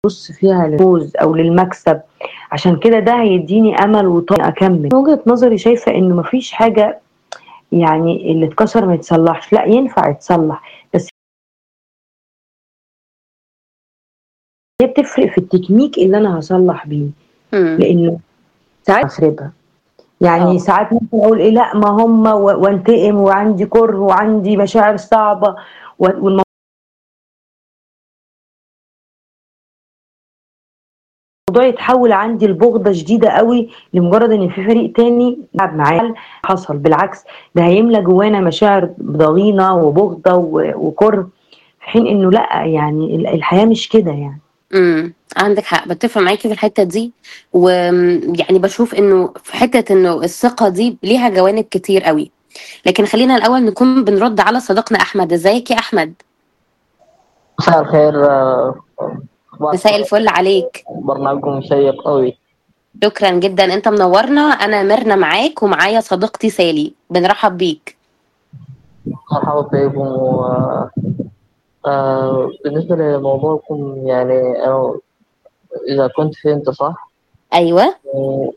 بص فيها للفوز او للمكسب عشان كده ده هيديني امل وطاقه اكمل من وجهه نظري شايفه انه مفيش حاجه يعني اللي اتكسر ما يتصلحش لا ينفع يتصلح بس هي بتفرق في التكنيك اللي انا هصلح بيه مم. لانه ساعات اخربها يعني اه ساعات ممكن اقول ايه لا ما هم و- وانتقم وعندي كره وعندي مشاعر صعبه و- والموضوع يتحول عندي لبغضه شديده قوي لمجرد ان في فريق تاني لعب معايا حصل بالعكس ده هيملى جوانا مشاعر ضغينه وبغضه و- وكره في حين انه لا يعني ال- الحياه مش كده يعني امم عندك حق بتفق معاكي في الحته دي ويعني بشوف انه في حته انه الثقه دي ليها جوانب كتير قوي لكن خلينا الاول نكون بنرد على صديقنا احمد ازيك يا احمد مساء الخير آه، أخبارك مساء الفل عليك برنامجكم شيق قوي شكرا جدا انت منورنا انا ميرنا معاك ومعايا صديقتي سالي بنرحب بيك مرحبا بكم و آه، بالنسبة لموضوعكم يعني أنا إذا كنت فهمت صح ايوه و-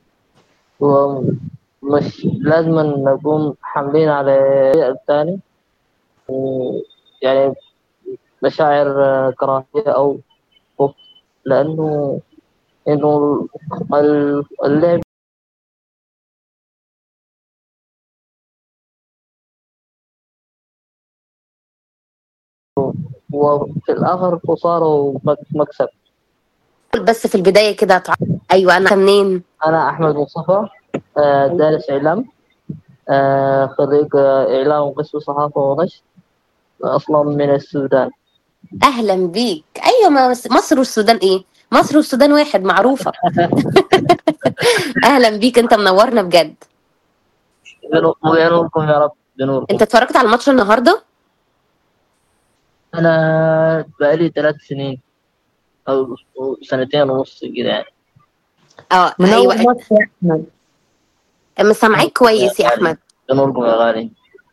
ومش لازم نكون حاملين على الفريق الثاني يعني مشاعر آه، كراهية أو خوف لأنه إنه ال- اللعب وفي الآخر خسارة ومكسب بس في البدايه كده تع... ايوه انا منين أنا أحمد مصطفى آه، دارس إعلام آه، خريج آه، إعلام وقسم صحافة ونشر أصلا من السودان اهلا بيك ايوه ما مصر والسودان ايه مصر والسودان واحد معروفه اهلا بيك انت منورنا بجد بنور- بنوركم يا رب بنوركم انت اتفرجت على الماتش النهارده أنا بقالي ثلاث سنين أو أو سنتين ونص كده يعني اه منور ايوه مصر يا احمد مسامعيك كويس يا احمد بنوركم يا غالي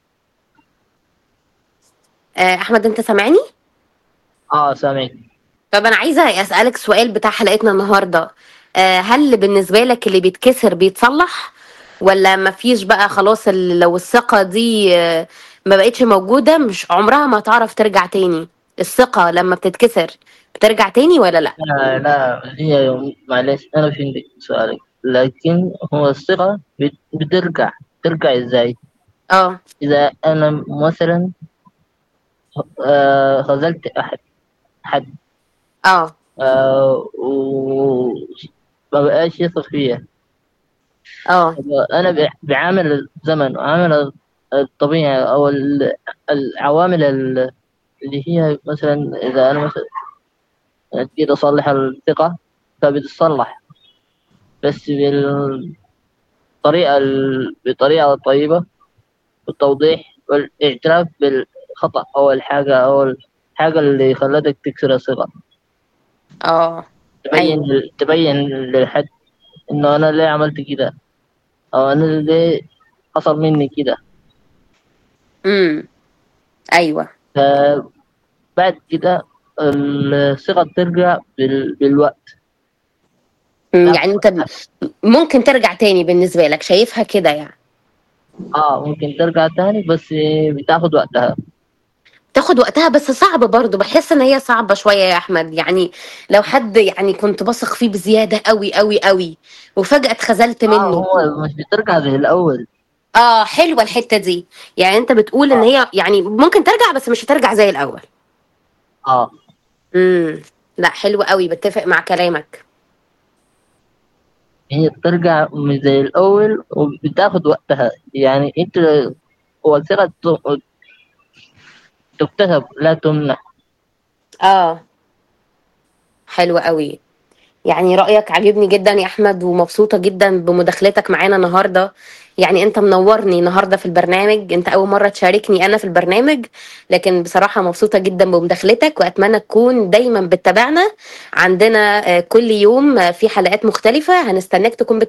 آه، احمد انت سامعني آه سامعك طب انا عايزه اسالك سؤال بتاع حلقتنا النهارده آه، هل بالنسبه لك اللي بيتكسر بيتصلح ولا مفيش بقى خلاص ال- لو الثقه دي آه، ما بقتش موجوده مش عمرها ما تعرف ترجع تاني الثقه لما بتتكسر بترجع تاني ولا لا لا لا هي يوم معلش أنا فهمت سؤالك لكن هو الثقة بت- بترجع ترجع إزاي اه إذا أنا مثلا آه، خذلت أحد حد اه آه، وما بقاش يثق فيا اه أنا ب- بعامل الزمن وعامل الطبيعة أو ال- العوامل ال- اللي هي مثلا إذا أنا مثلا جيت أصلح الثقة فبتتصلح بس بالطريقة ال- بطريقة طيبة والتوضيح والاعتراف بالخطأ أو الحاجة أو الحاجة اللي خلتك تكسر الثقة اه تبين تبين للحد إنه أنا ليه عملت كده أو أنا ليه حصل مني كده امم ايوه فبعد كده الثقة بترجع بال... بالوقت مم، يعني انت ب- ممكن ترجع تاني بالنسبه لك شايفها كده يعني اه ممكن ترجع تاني بس بتاخد وقتها تاخد وقتها بس صعب برضه بحس ان هي صعبه شويه يا احمد يعني لو حد يعني كنت بثق فيه بزياده قوي قوي قوي وفجاه اتخذلت آه منه هو مش بترجع زي الأول اه حلوه الحته دي يعني انت بتقول ان هي يعني ممكن ترجع بس مش هترجع زي الاول اه امم لا حلو قوي بتفق مع كلامك هي بترجع مش زي الأول وبتاخد وقتها يعني أنت هو الثقة ت- تكتسب لا تمنح اه حلو قوي يعني رأيك عجبني جدا يا أحمد ومبسوطة جدا بمداخلتك معانا النهاردة يعني أنت منورني النهاردة في البرنامج أنت أول مرة تشاركني أنا في البرنامج لكن بصراحة مبسوطة جدا بمداخلتك وأتمنى تكون دايما بتتابعنا عندنا آه، كل يوم آه، في حلقات مختلفة هنستناك تكون